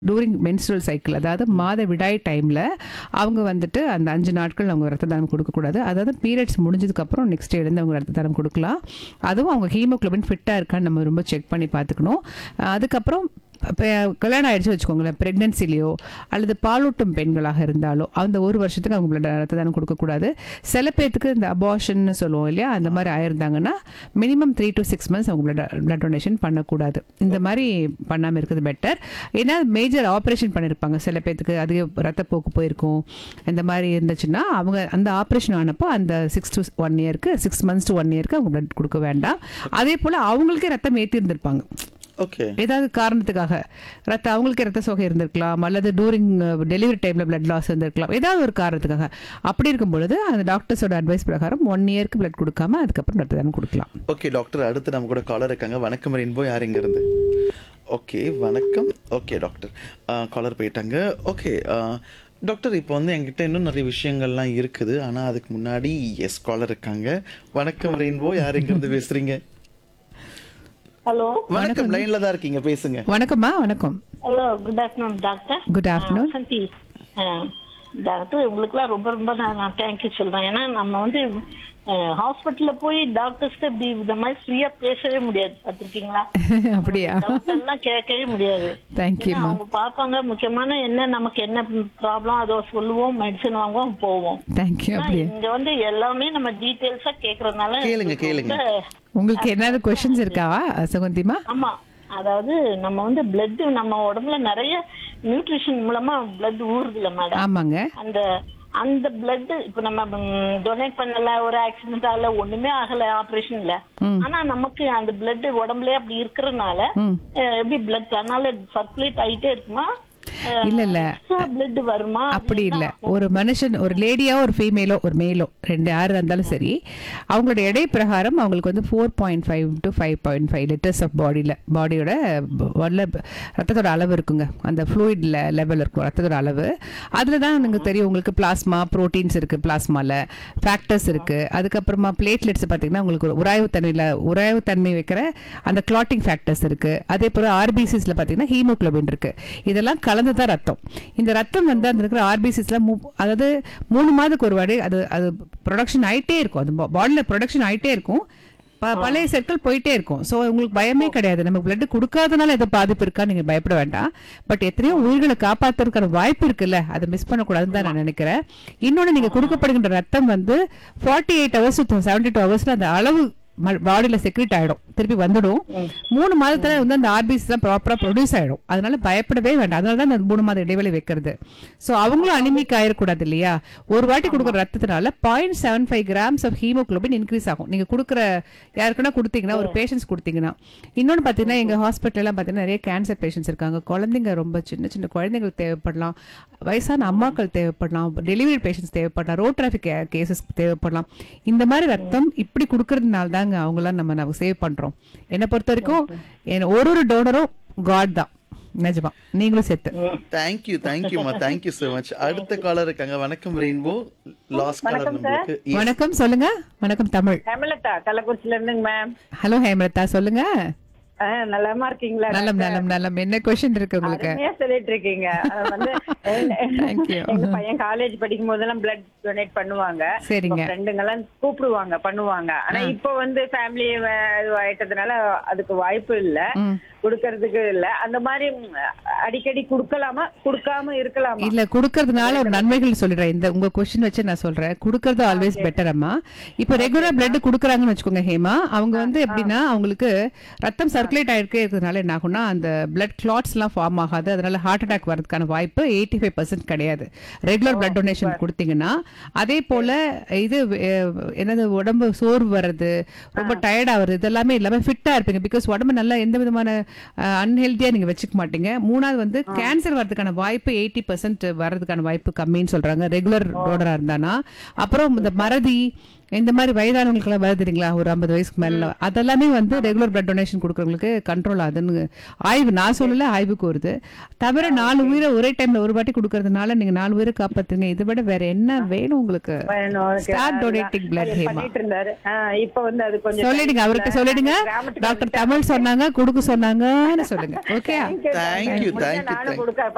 Touring menstrual cycle அதாவது மாத விடாய் டைமில் அவங்க வந்துட்டு அந்த அஞ்சு நாட்கள் அவங்க ரத்த தானம் கொடுக்கக்கூடாது அதாவது பீரியட்ஸ் முடிஞ்சதுக்கப்புறம் நெக்ஸ்ட் எழுந்து அவங்க ரத்த தானம் கொடுக்கலாம் அதுவும் அவங்க ஹீமோக்ளோபின் ஃபிட்டாக இருக்கான்னு நம்ம ரொம்ப செக் பண்ணி பார்த்துக்கணும் அதுக்கப்புறம் இப்போ கல்யாணம் ஆயிடுச்சு வச்சுக்கோங்களேன் ப்ரெக்னென்சிலையோ அல்லது பாலூட்டும் பெண்களாக இருந்தாலோ அந்த ஒரு வருஷத்துக்கு அவங்க blood ரத்த தானம் கொடுக்கக்கூடாது சில பேர்த்துக்கு இந்த அபார்ஷன்னு சொல்லுவோம் இல்லையா அந்த மாதிரி ஆயிருந்தாங்கன்னா minimum three to six months அவங்க blood blood டொனேஷன் பண்ணக்கூடாது இந்த மாதிரி பண்ணாமல் இருக்கிறது பெட்டர் ஏன்னா மேஜர் ஆப்ரேஷன் பண்ணியிருப்பாங்க சில பேர்த்துக்கு அதிக ரத்தப்போக்கு போயிருக்கும் இந்த மாதிரி இருந்துச்சுன்னா அவங்க அந்த ஆப்ரேஷன் ஆனப்போ அந்த சிக்ஸ் டு ஒன் இயருக்கு சிக்ஸ் மந்த்ஸ் டு ஒன் இயருக்கு அவங்க blood கொடுக்க வேண்டாம் அதே போல் அவங்களுக்கே ரத்தம் ஏற்றி இருந்திருப்பாங்க ஓகே ஏதாவது காரணத்துக்காக ரத்த அவங்களுக்கு ரத்த சோகை இருந்திருக்கலாம் அல்லது டூரிங் டெலிவரி டைமில் blood லாஸ் இருந்திருக்கலாம் ஏதாவது ஒரு காரணத்துக்காக அப்படி இருக்கும் பொழுது அந்த டாக்டர்ஸோட அட்வைஸ் பிரகாரம் ஒன் இயருக்கு blood கொடுக்காம அதுக்கப்புறம் ரத்த தானம் கொடுக்கலாம் ஓகே டாக்டர் அடுத்து நம்ம கூட காலர் இருக்காங்க வணக்கம் ரெயின்போ யார் இங்க இருந்து ஓகே வணக்கம் ஓகே டாக்டர் காலர் போயிட்டாங்க ஓகே டாக்டர் இப்போ வந்து என்கிட்ட இன்னும் நிறைய விஷயங்கள்லாம் இருக்குது ஆனால் அதுக்கு முன்னாடி எஸ் காலர் இருக்காங்க வணக்கம் ரெயின்போ யார் இங்க இருந்து பேசுறீங்க ஹலோ வணக்கம் லைன்ல தான் இருக்கீங்க பேசுங்க வணக்கம்மா வணக்கம் hello good afternoon doctor good afternoon Vasanthi doctor உங்களுக்குலாம் ரொம்ப ரொம்ப நான் நான் தேங்க்யூ சொல்றேன் ஏன்னா நம்ம வந்து ஹாஸ்பிட்டல்ல போய் டாக்டர்ஸ்க்கு இப்படி இந்த மாதிரி ஃப்ரீயா பேசவே முடியாது பார்த்திருக்கீங்களா அப்படியா டாக்டர்லாம் கேட்கவே முடியாது தேங்க்யூ ஏன்னா அவங்க பார்ப்பாங்க முக்கியமான என்ன நமக்கு என்ன ப்ராப்ளம் அதை சொல்லுவோம் மெடிசன் வாங்குவோம் போவோம் தேங்க்யூ ஆனா, அப்படியா இங்க வந்து எல்லாமே நம்ம டீட்டெயில்ஸா கேக்குறதுனால கேளுங்க, கேளுங்க. ரொம்ப- உங்களுக்கு என்னது கொஷின்ஸ் இருக்காவா சுகந்திமா ஆமா அதாவது நம்ம வந்து பிளட் நம்ம உடம்புல நிறைய நியூட்ரிஷன் மூலமா பிளட் ஊறுதுல மேடம் ஆமாங்க அந்த அந்த பிளட் இப்ப நம்ம டொனேட் பண்ணல ஒரு ஆக்சிடென்ட் ஆகல ஒண்ணுமே ஆகல ஆபரேஷன்ல ஆனா நமக்கு அந்த பிளட் உடம்புலயே அப்படி இருக்கிறதுனால ம் அஹ், எப்படி பிளட் அதனால சர்க்குலேட் ஆயிட்டே இருக்குமா இல்ல இல்ல பிளட் வருமா அப்படி இல்லை ஒரு மனுஷன் ஒரு லேடியோ ஒரு ஃபீமேலோ ஒரு மேலோ ரெண்டு யார் இருந்தாலும் சரி அவங்களோட எடை பிரகாரம் அவங்களுக்கு வந்து four point five to five point five litres of பாடியில் பாடியோட உள்ள ரத்தத்தோட அளவு இருக்குங்க அந்த ஃப்ளூயிட் லெவல் இருக்கும் ரத்தத்தோட அளவு அதில் தான் எனக்கு தெரியும் உங்களுக்கு பிளாஸ்மா ப்ரோட்டீன்ஸ் இருக்குது பிளாஸ்மாவில் ஃபேக்டர்ஸ் இருக்குது அதுக்கப்புறமா பிளேட்லெட்ஸ் பார்த்தீங்கன்னா உங்களுக்கு ஒரு உராய்வுத்தன்மையில் உராய்வுத்தன்மை வைக்கிற அந்த கிளாட்டிங் ஃபேக்டர்ஸ் இருக்குது அதே போல் ஆர்பிசிஸில் பார்த்தீங்கன்னா ஹீமோக்ளோபின் இருக்குது இதெல்லாம் கலந்து தான் ரத்தம் இந்த ரத்தம் வந்து அந்த இருக்கிற ஆர்பிசிஸ்ல அதாவது மூணு மாதத்துக்கு ஒரு வாட்டி அது அது ப்ரொடக்ஷன் ஆயிட்டே இருக்கும் அது பாடியில் ப்ரொடக்ஷன் ஆயிட்டே இருக்கும் ப- பழைய செற்கள் போயிட்டே இருக்கும் ஸோ உங்களுக்கு பயமே கிடையாது நமக்கு பிளட் கொடுக்காதனால எதோ பாதிப்பு இருக்கா நீங்க பயப்பட வேண்டாம் பட் எத்தனையோ உயிர்களை காப்பாத்துறதுக்கான வாய்ப்பு இருக்குல்ல அதை மிஸ் பண்ணக்கூடாதுன்னு தான் நான் நினைக்கிறேன் இன்னொன்று நீங்க கொடுக்கப்படுகின்ற ரத்தம் வந்து forty eight hours to seventy two ஹவர்ஸ்ல அந்த அளவு பாடியில செக்ரேட் ஆயிடும் திருப்பி வந்துடும் மூணு மாதத்துல வந்து அந்த ஆர்பிசி தான் ப்ராப்பரா ப்ரொடியூஸ் ஆயிடும் அதனால பயப்படவே வேண்டாம் அதனால தான் அந்த மூணு மாத இடைவெளி வைக்கிறது ஸோ அவங்களும் அனிமிக் ஆயிடக்கூடாது இல்லையா ஒரு வாட்டி கொடுக்குற ரத்தத்தினால point seven five grams of haemoglobin increase ஆகும் நீங்க கொடுக்குற யாருக்குன்னா கொடுத்தீங்கன்னா ஒரு பேஷண்ட்ஸ் கொடுத்தீங்கன்னா இன்னொன்று பார்த்தீங்கன்னா எங்க ஹாஸ்பிட்டல்லாம் பார்த்தீங்கன்னா நிறைய கேன்சர் பேஷண்ட்ஸ் இருக்காங்க குழந்தைங்க ரொம்ப சின்ன சின்ன குழந்தைங்களுக்கு தேவைப்படலாம் வயசான அம்மாக்கள் தேவைப்படலாம் டெலிவரி பேஷண்ட்ஸ் தேவைப்படலாம் ரோட் டிராஃபிக் கேசஸ் தேவைப்படலாம் இந்த மாதிரி ரத்தம் இப்படி கொடுக்கறதுனால தாங்க அவங்களாம் நம்ம நம்ம சேவ் பண்றோம் என்னை பொறுத்த வரைக்கும் என் ஒரு ஒரு டோனரும் காட் தான் நிஜமா நீங்களும் செத்து தேங்க்யூ தேங்க்யூமா தேங்க்யூ so மச் அடுத்த காலர் இருக்காங்க வணக்கம் ரெயின்போ லாஸ்ட் காலர் நம்மளுக்கு Yes. வணக்கம் சொல்லுங்க வணக்கம் தமிழ் ஹேமலதா கள்ளக்குறிச்சில இருந்துங்க மேம் ஹலோ ஹேமலதா சொல்லுங்க நலமா இருக்கீங்களா நலம் நலம் நலம் என்ன கொஸ்டின் இருக்கு உங்களுக்கு அருமையா சொல்லிட்டு இருக்கீங்க அது வந்து Thank you. எங்க பையன் காலேஜ் படிக்கும் போதெல்லாம் பிளட் டொனேட் பண்ணுவாங்க சரிங்க ஃப்ரெண்டுங்க எல்லாம் கூப்பிடுவாங்க பண்ணுவாங்க ஆனா இப்போ வந்து ஃபேமிலி ஆயிட்டதுனால அதுக்கு வாய்ப்பு இல்ல ம். கொடுக்கறதுக்கு இல்ல அந்த மாதிரி ம், அடிக்கடி கொடுக்கலாமா கொடுக்காம இருக்கலாமா இல்ல குடுக்கறதுனால ஒரு நன்மைகள் சொல்லிடுறேன் இந்த உங்க கொஸ்டின் வச்சு நான் சொல்றேன் குடுக்கறது ஆல்வேஸ் பெட்டர் அம்மா இப்போ ரெகுலர் பிளட் குடுக்குறாங்கன்னு வச்சுக்கோங்க ஹேமா அவங்க வந்து எப்படின்னா அவங்களுக்கு ரத்தம் சர்க்குலேட் ஆயிருக்கே இருக்கிறதுனால என்ன ஆகும்னா அந்த பிளட் கிளாட்ஸ் எல்லாம் ஃபார்ம் ஆகாது அதனால ஹார்ட் அட்டாக் வரதுக்கான வாய்ப்பு எயிட்டி ஃபைவ் பர்சன்ட் கிடையாது ரெகுலர் பிளட் டொனேஷன் கொடுத்தீங்கன்னா அதே போல இது அஹ், என்னது உடம்பு சோர்வு வர்றது ரொம்ப டயர்ட் ஆகுறது இதெல்லாமே இல்லாம ஃபிட்டா இருப்பீங்க பிகாஸ் உடம்பு நல்லா எந்த விதமான அன்ஹெல்தியா நீங்க வச்சுக்க மாட்டீங்க மூணாவது வந்து கேன்சர் வரதுக்கான வாய்ப்பு எயிட்டி பர்சன்ட் வர்றதுக்கான வாய்ப்பு கம்மின்னு சொல்றாங்க ரெகுலர் டோனரா இருந்தானா அப்புறம் இந்த மறதி இந்த மாதிரி வயதானவங்களுக்குலாம் வருது இல்லைங்களா ஒரு ஐம்பது வயசுக்கு மேல அதெல்லாமே வந்து ரெகுலர் பிளட் டொனேஷன் கொடுக்குறவங்களுக்கு கண்ட்ரோல் ஆகுதுன்னு ஆய்வு நான் சொல்லல ஆய்வுக்கு வருது தவிர நாலு உயிரை ஒரே டைம்ல ஒரு வாட்டி கொடுக்கறதுனால நீங்க நாலு உயிரை காப்பாத்துங்க இதை விட வேற என்ன வேணும் உங்களுக்கு வேணும், okay. ஸ்டார்ட் அதுதான். டொனேட்டிங் பிளட் அது ஹேமா பண்ணிட்டு இருந்தாரு ஆ, இப்ப வந்து அது கொஞ்சம் சொல்லிடுங்க அவர்கிட்ட சொல்லிடுங்க கிராமத்துக்கு டாக்டர் தமிழ் சொன்னாங்க கொடுக்க சொன்னாங்கன்னு சொல்லுங்க okay Thank you, thank you, நானும் thank you. கொடுக்க